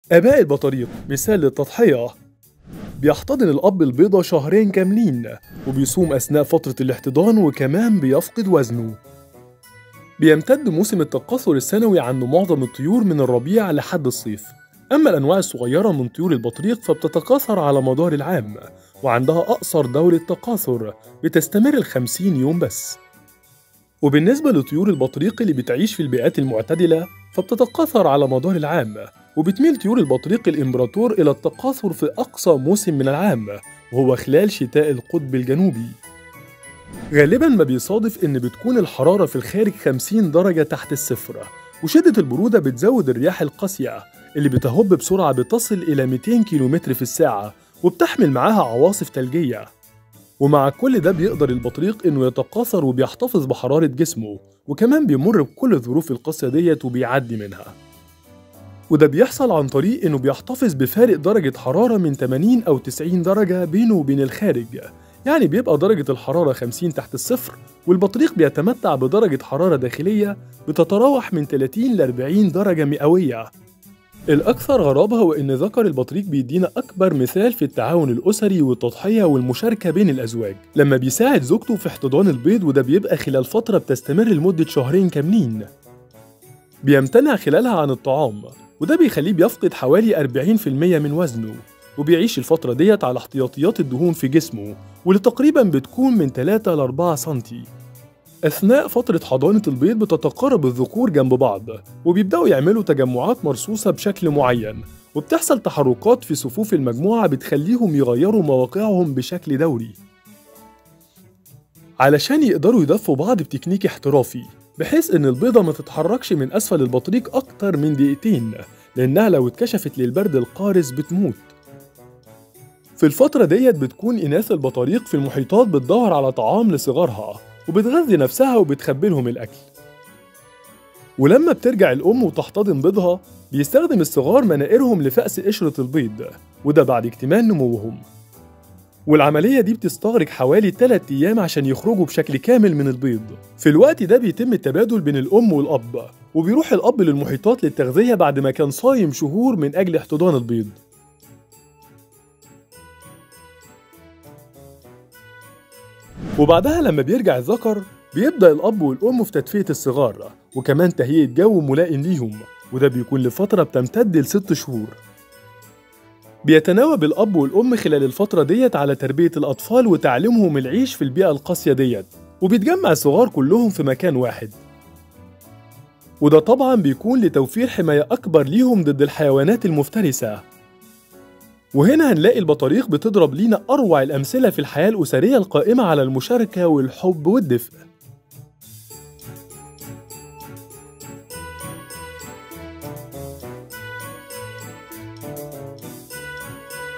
آباء البطاريق مثال للتضحية بيحتضن الأب البيضة شهرين كاملين وبيصوم أثناء فترة الاحتضان وكمان بيفقد وزنه بيمتد موسم التكاثر السنوي عند معظم الطيور من الربيع لحد الصيف أما الأنواع الصغيرة من طيور البطريق فبتتكاثر على مدار العام وعندها أقصر دورة تكاثر بتستمر الخمسين يوم بس وبالنسبة لطيور البطريق اللي بتعيش في البيئات المعتدلة فبتتكاثر على مدار العام وبتميل طيور البطريق الإمبراطور إلى التكاثر في أقصى موسم من العام وهو خلال شتاء القطب الجنوبي غالبا ما بيصادف إن بتكون الحرارة في الخارج 50 درجة تحت الصفر وشدة البرودة بتزود الرياح القاسية اللي بتهب بسرعة بتصل إلى 200 كيلومتر في الساعة وبتحمل معاها عواصف ثلجية ومع كل ده بيقدر البطريق إنه يتكاثر وبيحتفظ بحرارة جسمه وكمان بيمر بكل الظروف القاسية ديت وبيعدي منها وده بيحصل عن طريق إنه بيحتفظ بفارق درجة حرارة من 80 أو 90 درجة بينه وبين الخارج يعني بيبقى درجة الحرارة 50 تحت الصفر والبطريق بيتمتع بدرجة حرارة داخلية بتتراوح من 30 ل 40 درجة مئوية الأكثر غرابة هو إن ذكر البطريق بيدينا أكبر مثال في التعاون الأسري والتضحية والمشاركة بين الأزواج لما بيساعد زوجته في احتضان البيض وده بيبقى خلال فترة بتستمر لمدة شهرين كاملين بيمتنع خلالها عن الطعام وده بيخليه بيفقد حوالي 40% من وزنه وبيعيش الفترة ديت على احتياطيات الدهون في جسمه واللي تقريبا بتكون من 3 ل 4 سنتي أثناء فترة حضانة البيض بتتقارب الذكور جنب بعض وبيبدأوا يعملوا تجمعات مرصوصة بشكل معين وبتحصل تحركات في صفوف المجموعة بتخليهم يغيروا مواقعهم بشكل دوري علشان يقدروا يدفوا بعض بتكنيك احترافي بحيث إن البيضة ما تتحركش من أسفل البطريق أكتر من دقيقتين لأنها لو اتكشفت للبرد القارس بتموت في الفترة ديت بتكون إناث البطاريق في المحيطات بتدور على طعام لصغارها وبتغذي نفسها وبتخبي لهم الأكل ولما بترجع الأم وتحتضن بيضها بيستخدم الصغار مناقيرهم لفأس قشرة البيض وده بعد اكتمال نموهم والعملية دي بتستغرق حوالي 3 أيام عشان يخرجوا بشكل كامل من البيض في الوقت ده بيتم التبادل بين الأم والأب وبيروح الأب للمحيطات للتغذية بعد ما كان صايم شهور من أجل احتضان البيض وبعدها لما بيرجع الذكر بيبدأ الأب والأم في تدفئة الصغار وكمان تهيئة جو ملائم ليهم وده بيكون لفترة بتمتد لست شهور بيتناوب الأب والأم خلال الفترة ديت على تربية الأطفال وتعليمهم العيش في البيئة القاسية ديت وبيتجمع الصغار كلهم في مكان واحد وده طبعا بيكون لتوفير حماية أكبر ليهم ضد الحيوانات المفترسة وهنا هنلاقي البطاريق بتضرب لينا أروع الأمثلة في الحياة الأسرية القائمة على المشاركة والحب والدفء